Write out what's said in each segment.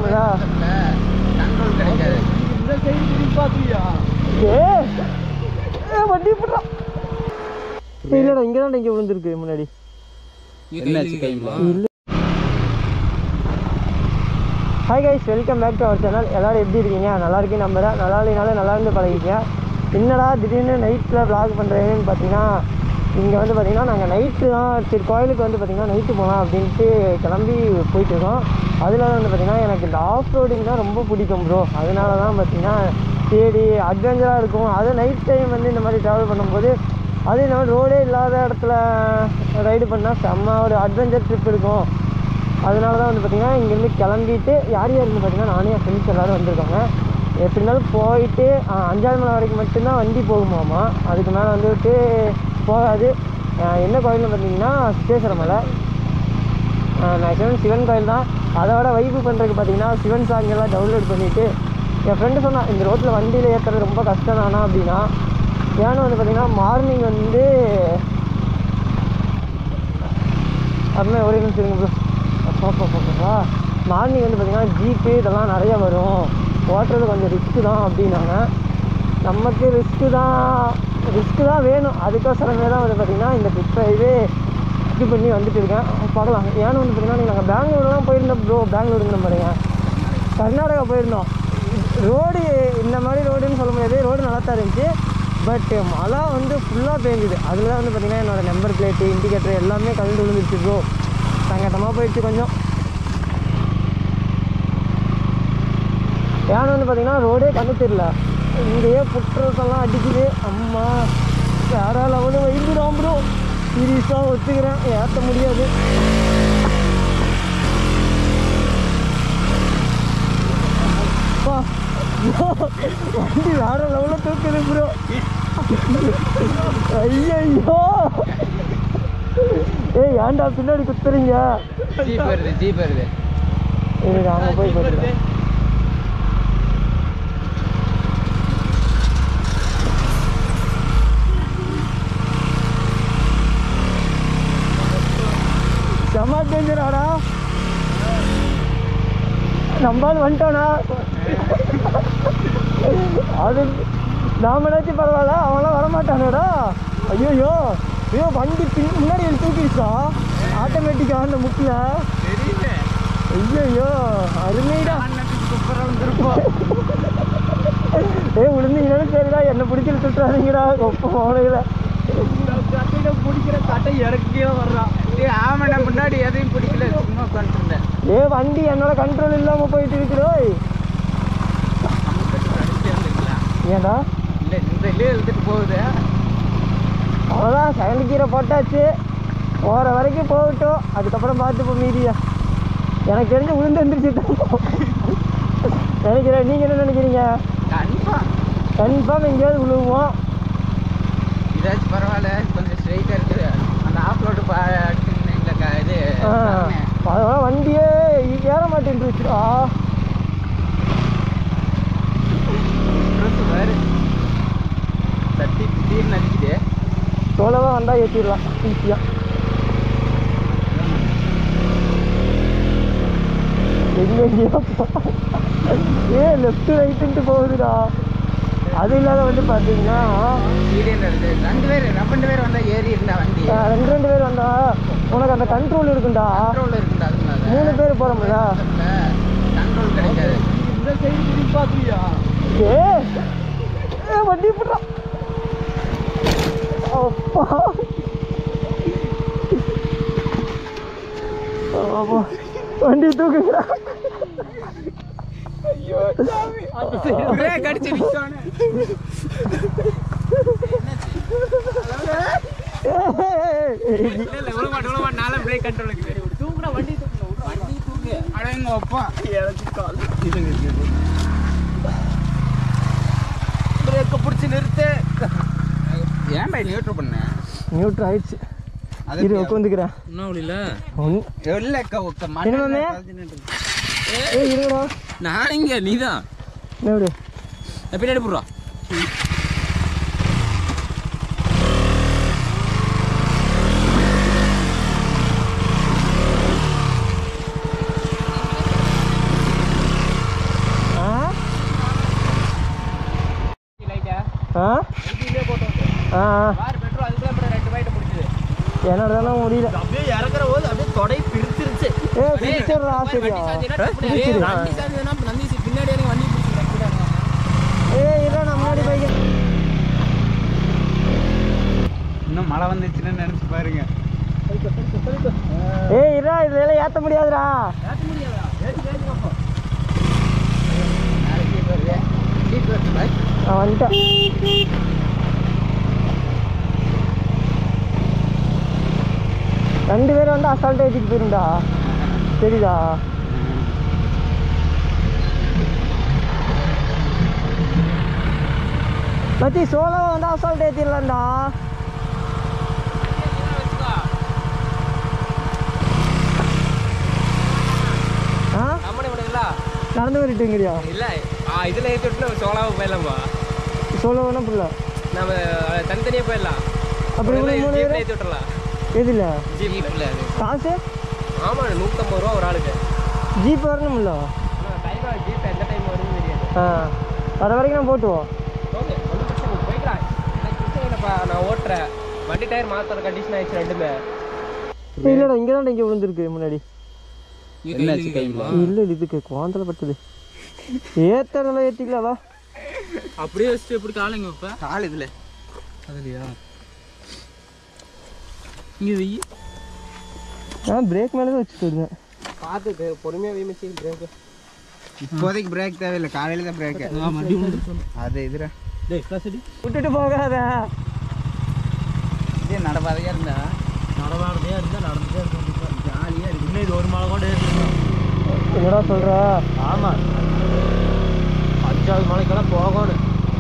போகிறோம்ல control கிடைக்காது இந்த side திரும்பி பார்த்துக்கியா ஏ ஏ, வண்டி போட்டான் இல்லடா இங்கே தான் இங்கே விழுந்திருக்கு முன்னாடி என்னாச்சு கையில் இல்லை hi guys welcome back to our channel எல்லோரும் எப்படி இருக்கீங்க நல்லா இருக்கீங்க நம்புறேன் நல்லா இல்லைனாலும் நல்லா இருந்து பழகிக்க என்னடா திடீர்னு நைட்டில் vlog பண்ணுறேன்னு பார்த்தீங்கன்னா இங்கே வந்து பார்த்தீங்கன்னா நாங்கள் நைட்டு தான் சரி கோயிலுக்கு வந்து பார்த்தீங்கன்னா நைட்டு போகலாம் அப்படின்ட்டு கிளம்பி போயிட்டு இருக்கோம் அதில் வந்து பார்த்தீங்கன்னா எனக்கு இந்த ஆஃப் ரோடிங் தான் ரொம்ப பிடிக்கும் ப்ரோ அதனால தான் பார்த்தீங்கன்னா தேடி அட்வென்ச்சராக இருக்கும் அது நைட் டைம் வந்து இந்த மாதிரி ட்ராவல் பண்ணும்போது அது இந்த மாதிரி ரோடே இல்லாத இடத்துல ரைடு பண்ணால் செம்ம ஒரு அட்வென்ச்சர் ட்ரிப் இருக்கும் அதனால தான் வந்து பார்த்திங்கன்னா இங்கேருந்து கிளம்பிட்டு யார் யார் இருந்து பார்த்தீங்கன்னா நானே என் ஃப்ரெண்ட்ஸ் எல்லோரும் வந்திருக்காங்க எப்படி இருந்தாலும் போயிட்டு ஆஹ், அஞ்சாவது மலை வரைக்கும் மட்டும்தான் வண்டி போகுமாமா அதுக்கு மேலே வந்துட்டு போகாது ஆஹ், என்ன கோயில்னு பார்த்தீங்கன்னா சித்தேஸ்வர மலை மேக்ஸிமம் சிவன் கோயில் தான் அதோட வைப்பு பண்ணுறதுக்கு பார்த்தீங்கன்னா சிவன் சாங் எல்லாம் டவுன்லோட் பண்ணிவிட்டு என் ஃப்ரெண்டு சொன்னான் இந்த ரோட்டில் வண்டியில் ஏற்றுறது ரொம்ப கஷ்டம் தானா அப்படின்னா ஏன்னு வந்து பார்த்தீங்கன்னா மார்னிங் வந்து அப்படின்னா ஒரே நிமிஷம் இருங்க ப்ரோ அப்பா அப்பா அப்பா மார்னிங் வந்து பார்த்தீங்கன்னா ஜீப்பு இதெல்லாம் நிறைய வரும் ஓட்டுறது கொஞ்சம் ரிஸ்க்கு தான் அப்படின்னாங்க நமக்கு ரிஸ்க்கு தான் ரிஸ்க்கு தான் வேணும் அதுக்கோசரமே தான் வந்து பார்த்திங்கன்னா இந்த ட்ரிப்பை இது இது பண்ணி வந்துட்டு இருக்கேன் பார்க்கலாம் ஏன்னு வந்து பார்த்தீங்கன்னா நாங்கள் பெங்களூர்லாம் போயிருந்தோம் ப்ரோ பெங்களூருங்கிற பாருங்க கர்நாடகா போயிருந்தோம் ரோடு இந்த மாதிரி ரோடுன்னு சொல்ல முடியாது ரோடு நல்லா தான் இருந்துச்சு பட் மழை வந்து ஃபுல்லாக பேஞ்சுது அதில் தான் வந்து பார்த்திங்கன்னா என்னோடய நம்பர் பிளேட்டு இண்டிகேட்டர் எல்லாமே கலந்து விழுந்துருச்சு ப்ரோ சங்கட்டமாக போயிடுச்சு கொஞ்சம் ஏன்னு வந்து பார்த்தீங்கன்னா ரோடே கண்ணு தெரியல இங்கேயே புற்றத்தெல்லாம் அடிக்குது அம்மா வேற லெவலு வைந்துடும் ப்ரோ சீரியஸாக ஒத்துக்கிறேன் ஏற்ற முடியாது அப்பா, bro, வண்டி வேற லெவலில் தூக்குது ப்ரோ ஐயோ ஏய் ஏன்டா பின்னாடி குத்துறீங்க ஜீப் வருது ஜீப் வருது இருங்க அங்கே போய் போட்டுருக்கேன் செம்ம டேஞ்சராடா நம்பால் வந்துட்டானா அது நாமளாச்சும் பரவாயில்ல அவன்லாம் வரமாட்டானேடா ஐயோ ஐயோ வண்டி பின் முன்னாடி எனக்கு தூக்கிடுச்சா ஆட்டோமேட்டிக்காக அந்த முக்கில் தெரியுது ஐயோ அருமைடா சூப்பராக வந்திருப்போம் ஏய் விழுந்தீங்கன்னு சரிடா என்ன பிடிக்கல சுட்டுறாதீங்கடா கொப்ப மோனையில் கட்டையில பிடிக்கிற கட்டை இறக்கியே வர்றான் ஏய் ஆமாண்ணா முன்னாடி எதையும் பிடிக்கல சும்மா உட்காந்துருந்தேன் ஏ வண்டி என்னோட கண்ட்ரோல் இல்லாமல் போயிட்டு இருக்குதோய் ஏன்டா இல்லை இந்த இல்லே எழுதிட்டு போகுது அவ்வளோதான் செகண்ட் கீரை போட்டாச்சு போகிற வரைக்கும் போகட்டும் அதுக்கப்புறம் பார்த்துப்போம் மீதியா எனக்கு தெரிஞ்சு விழுந்து எந்திரிச்சு நினைக்கிறேன் நீங்கள் என்ன நினைக்கிறீங்க கன்ஃபார்ம் கன்ஃபார்ம் எங்கேயாவது விழுவோம் இதாச்சும் பரவாயில்ல கொஞ்சம் ஸ்ட்ரைட்டாக இருக்குது அந்த ஆஃப் ரோடு இந்த க இது ஆ, சாமி. அதனால வண்டியே ஏற மாட்டேன்ருச்சுடா ட்ரெஸ் வேறு தட்டி திடீர்னு அடிக்குது சோலவாக வந்தால் ஏற்றிடலாம் ஈஸியாக எங்க எங்கேயோ போ- ஏ லெஃப்ட் ரைட்டுன்ட்டு போகுதுடா அது இல்லாத வந்து பார்த்தீங்கன்னா சீரியன் வருது ரெண்டு பேர் ரெண்டு பேர் வந்தால் ஏறி இருந்தா வண்டி ஆ, ரெண்டு ரெண்டு பேர் வந்தா உனக்கு அந்த கண்ட்ரோல் இருக்குண்டா கண்ட்ரோல் இருக்குண்டா அதுக்கு மூணு பேர் போகிறோம்ல கண்ட்ரோல் கிடைக்காது இந்த சைடு திரும்பி பார்த்துக்கியா ஏ ஏ, வண்டி போட்டான் அப்பா ஆமா. வண்டி தூக்குங்கடா பிரேக் அடிச்சு நிற்கணும் இல்லை இவ்வளோ மாட்டோம் இவ்வளோ மாட்டோம் நாளை பிரேக் கண்ட்ரோல் இருக்குது தூக்குடா வண்டி தூக்குடா வண்டி தூக்கு அட எங்க அப்பா இறச்சி கால் பிரேக்கை பிடிச்சி நிறுத்து ஏன் பை நியூட்ரு பண்ண நியூட்ரு ஆயிடுச்சு இரு உட்காந்துக்கிறேன் இன்னும் இல்லை ஒன் இல்லை உக்க என்னமாமே? ஏ இருங்கடா நான் இங்க நீதான் என்ன விடு பின்னாடி போடுறா ஆ ஆ. பாரு பெட்ரோல் அதுக்குள்ள மட்டும் ரெண்டு பாயிண்ட் முடிச்சது என்னோட தானே முடியல அப்படியே இறக்குற போது அப்படியே தொடை பிரிச்சிருச்சு ஏ பிடிச்சிடுறா சரியா பிடிச்சிரு வண்டி சாஞ்சதுன்னா நந்தி சி- பின்னாடி இறங்கி வண்டி பிடிச்சிருக்காங்க ஏ இல்லை நான் முன்னாடி பைக் இன்னும் மழை வந்துச்சுன்னு நினைச்சு பாருங்க ஏய் இருடா இதுல எல்லாம் ஏத்த முடியாதுடா ஏற்ற முடியாதா ஏற்றி ஏற்றுக்கப்போ நாளைக்கு வருது ஜீப் வருது பாய் நான் வந்துட்டேன் ரெண்டு பேரும் வந்து அசால்ட் ஏற்றிட்டு போயிருந்தா தெரியுதா மச்சி சோலோ வந்து அசால்ட் ஏற்றிடலாம்டா ஆ நம்மளே முடியல நடந்து வரட்டுங்கிறியா இல்ல ஆ இதுல ஏற்றி விட்டு நம்ம சோலாவை போயிடலாம்பா சோலோனா புள்ள நம்ம அஹ், தனித்தனியா போயிடலாம் அப்படி ஒரு மூணு ஜீப்ல பேர் ஏற்றி விட்டுறலாம் எதில் ஜீப்ல அது காசு ஆமா நூற்றம்பது ரூபா ஒரு ஆளுக்கு ஜீப் வரணும்ல ஆனால் டைம் ஜீப் எந்த டைம் வருதுன்னு தெரியாது ஆ வர வரைக்கும் நான் போட்டுவோம் ஓகே ஒன்றும் பிரச்சனை இல்லை போய்க்கலாம் எனக்கு பிரச்சனை இல்லைப்பா நான் ஓட்டுறேன் வண்டி டயர் மாற்றுற கண்டிஷன் ஆயிடுச்சு ரெண்டுமே இல்லைடா இங்கே தான் இங்கே விழுந்திருக்கு முன்னாடி என்னாச்சு கையில் இல்லை இதுக்கு குவாந்தல பட்டது ஏத்தறதெல்லாம் ஏற்றிக்கலாவா அப்படியே வச்சுட்டு எப்படி காலைங்க இப்போ கால் இதில் அதுலையா இங்கே வெயி நான் பிரேக் மேலே தான் வச்சுட்டு வருவேன் பார்த்து பொறுமையாக வீமிச்சு பிரேக்கு இப்போதைக்கு பிரேக் தேவையில்லை காலையில் தான் பிரேக்கு மறுபடியும் அது இதுரா டேய் காசடி விட்டுட்டு போகாத இதே நடப்பாதையாக இருந்தா நடமாடுறதே இருந்தால் நடந்துட்டே இருக்கும் ஜாலியாக இருக்கு இன்னும் இது ஒரு மழை கூட ஏறிடும் என்னடா சொல்ற ஆமாம் அஞ்சாவது மலைக்கெல்லாம் போகணும்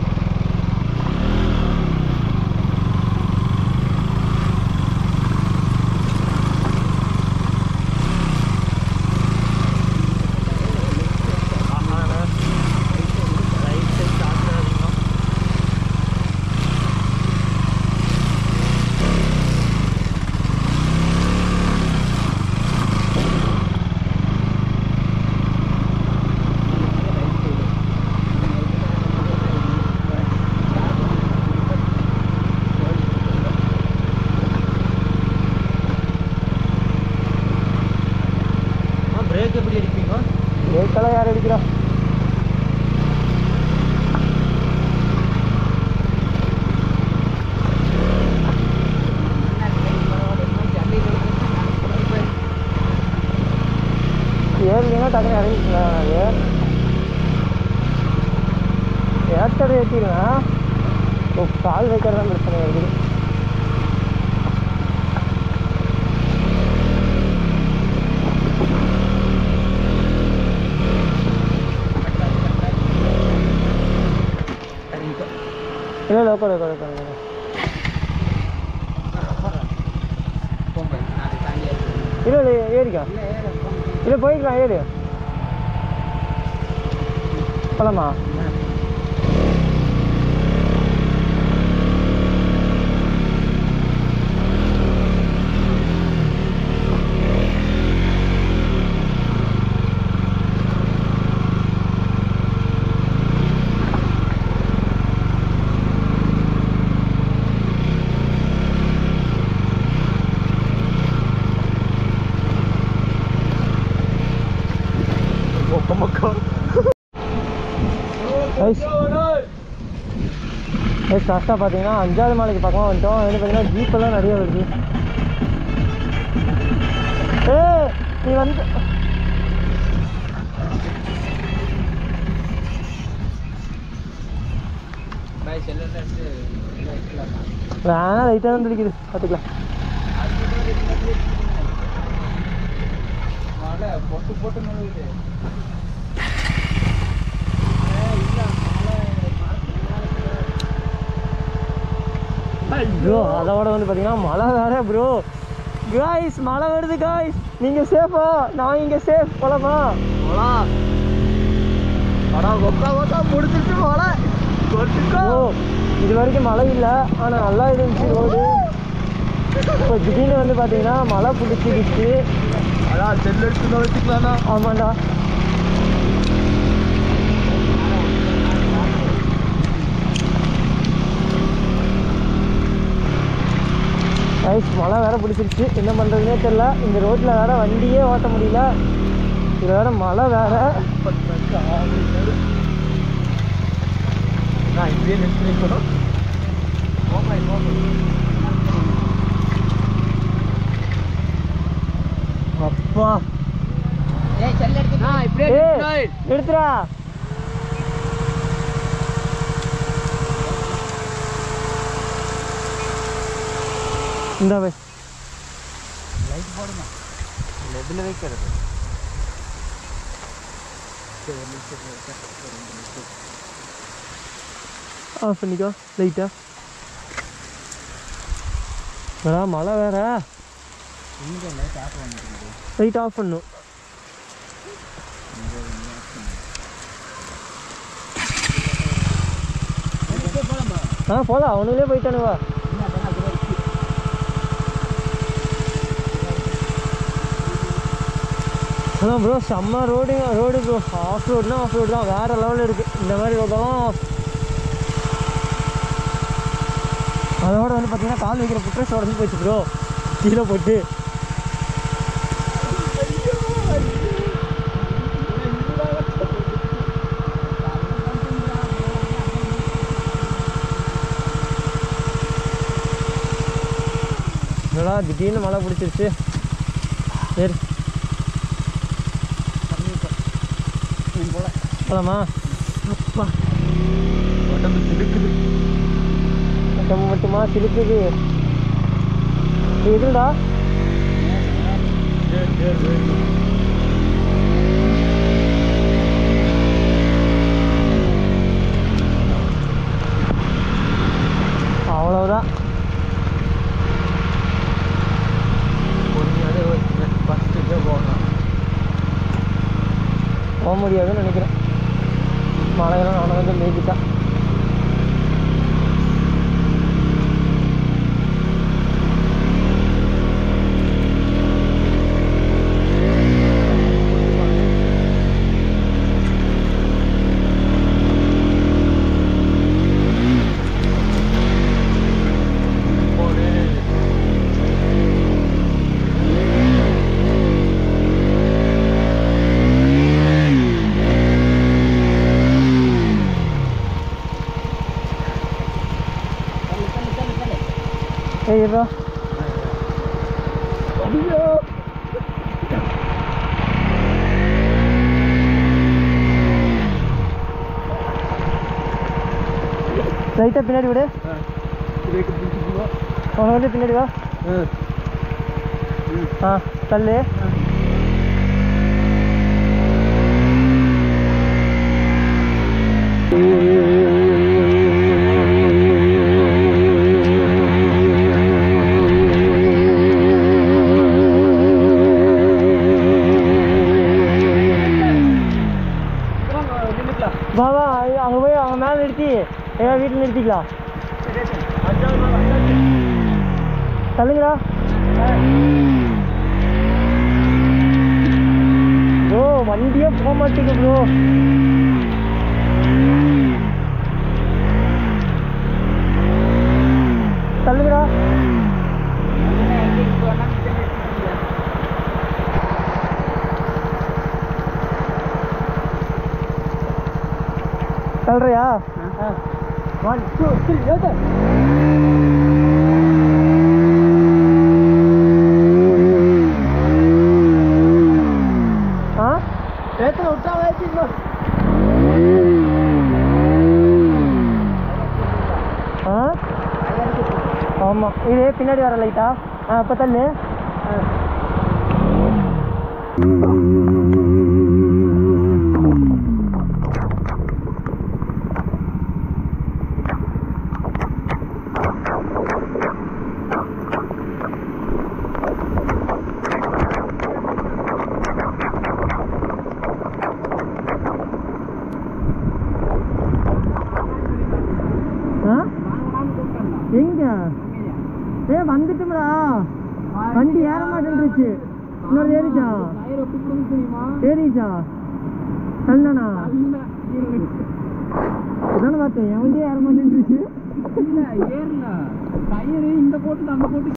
பிரேக் எப்படி அடிப்பீங்க பிரேக்கெல்லாம் யார் அடிக்கிறா ஏறலைன்னா டக்குனு இறங்கிக்கலாம் அது ஏத்தடை ஏற்றிக்கலாம் ஓ கால் வைக்கிறது தான் பிரச்சனை இருக்குது இல்லை இல்லை உட்காரு உட்காரு உட்காரு இல்லை இல்லை ஏறிக்கா இல்லை போய்க்கலாம் ஏறு போலாமா எஸ் லாஸ்ட்டாக பார்த்தீங்கன்னா அஞ்சாவது மலைக்கு பக்கமாக வந்துட்டோம் வந்து பார்த்தீங்கன்னா ஜீப்பெல்லாம் நிறைய வருது ஏ நீ வந்து பாய் செல்லில் எடுத்து வேணா லைட்டாக தான் தெளிக்குது பார்த்துக்கலாம் மழை பொட்டு போட்டு நுழையுது ப்ரோ அதோட வந்து பார்த்தீங்கன்னா மழை வேற ப்ரோ காய்ஸ் மழை வருது காய்ஸ் நீங்கள் சேஃபா நான் இங்கே சேஃப் போலாமா போலாம் படம் கொக்கா கொக்கா முடிச்சிருச்சு மழை ப்ரோ இது வரைக்கும் மழை இல்லை ஆனால் நல்லா இருந்துச்சு ரோடு இப்போ திடீர்னு வந்து பார்த்தீங்கன்னா மழை பிடிச்சிடுச்சு அதான் செல் எடுத்து வச்சுக்கலாம்னா ஆமாண்டா மழை வேற பிடிச்சிருச்சு என்ன பண்ணுறதுனே தெரில இந்த ரோட்டில் வேற வண்டியே ஓட்ட முடியல இது வேற மழை வேற நான் இப்படியே நிறுத்தி நிற்கணும் அப்பா ஏய் செல்ல எடுத்து நான் இப்படியே ஏய் நிறுத்தினோம். எடுத்துடா இந்த பை எதுல வைக்கிறது ஆஃப் பண்ணிக்கோ லைட்டா வேணா மழை வேற லைட் ஆஃப் பண்ணும் ஆ போகலாம் அவனுங்களே போயிட்டானுவா அதான் ப்ரோ செம்ம ரோடு ரோடு ப்ரோ ஆஃப் ரோடுனா ஆஃப் ரோடு தான் வேறு லெவலில் இருக்குது இந்த மாதிரி ரோடெல்லாம் அதோட வந்து பார்த்தீங்கன்னா கால் வைக்கிற புட்ரஸ் உடஞ்சு போச்சு ப்ரோ கீழே போட்டு என்னடா திடீர்னு மழை பிடிச்சிருச்சு சரி போலாமா அப்பா உடம்பு சிலுக்குது உடம்பு மட்டுமா சிலுக்குது இதுடா அவ்வளோதான் பொறுமையாவே ஒரு ஃபஸ்ட்டு போகலாம் போக முடியாதுன்னு நினைக்கிறேன் மழையெல்லாம் நான் வந்து மேய்ச்சிட்டா ஏய் இருடா லைட்டாக பின்னாடி விடு அவனை வந்து பின்னாடி வா ஆ தள்ளு வா வா அங்கே போய் அவங்க மேலே நிறுத்தி எங்கள் வீட்டில் நிறுத்திக்கலாம் தள்ளுங்கடா ப்ரோ வண்டியே போக மாட்டேங்குது ப்ரோ தள்ளுங்கடா தள்ளுறியா ஒன் டூ த்ரீ ஏத்து ஆ ஏத்துல விட்டா ஏத்திக்கோ ஆ ஆமாம் இதே பின்னாடி வர லைட்டா ஆ இப்போ தள்ளு ஆ. ஆ எங்க ஏ வந்துட்டும்டா வண்டி ஏற மாட்டேன்ருச்சு இன்னொரு ஏறிச்சா ஏறிச்சா தள்ளனா இதானே பார்த்தேன் என் வண்டி ஏற மாட்டேன்ருச்சு ஏறல டயரு இந்த போட்டு அந்த போட்டு